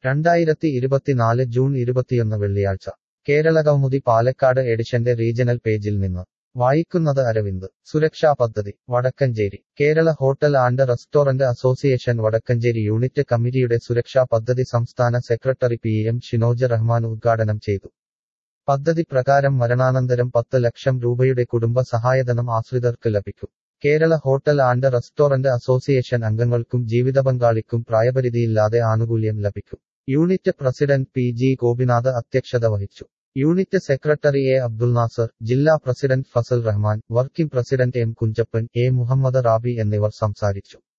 രണ്ടായിരത്തി ഇരുപത്തിനാല് ജൂൺ ഇരുപത്തിയൊന്ന് വെള്ളിയാഴ്ച കേരള കൗമുദി പാലക്കാട് എഡിഷന്റെ റീജണൽ പേജിൽ നിന്ന് വായിക്കുന്നത് അരവിന്ദ് സുരക്ഷാ പദ്ധതി Vadakkencherry Kerala hotel and restaurant association Vadakkencherry unit കമ്മിറ്റിയുടെ സുരക്ഷാ പദ്ധതി സംസ്ഥാന സെക്രട്ടറി പി എം ഷിനോജ് റഹ്മാൻ ഉദ്ഘാടനം ചെയ്തു പദ്ധതി പ്രകാരം മരണാനന്തരം പത്ത് ലക്ഷം രൂപയുടെ കുടുംബ സഹായധനം ആശ്രിതർക്ക് ലഭിക്കും Kerala hotel and restaurant association അംഗങ്ങൾക്കും ജീവിതപങ്കാളിക്കും പ്രായപരിധിയില്ലാതെ ആനുകൂല്യം ലഭിക്കും unit president P G Gopinath അധ്യക്ഷത വഹിച്ചു unit secretary A Abdul Nasar ജില്ലാ president Fasal Rahman working president M Kunjappan A Muhammad Rabi എന്നിവർ സംസാരിച്ചു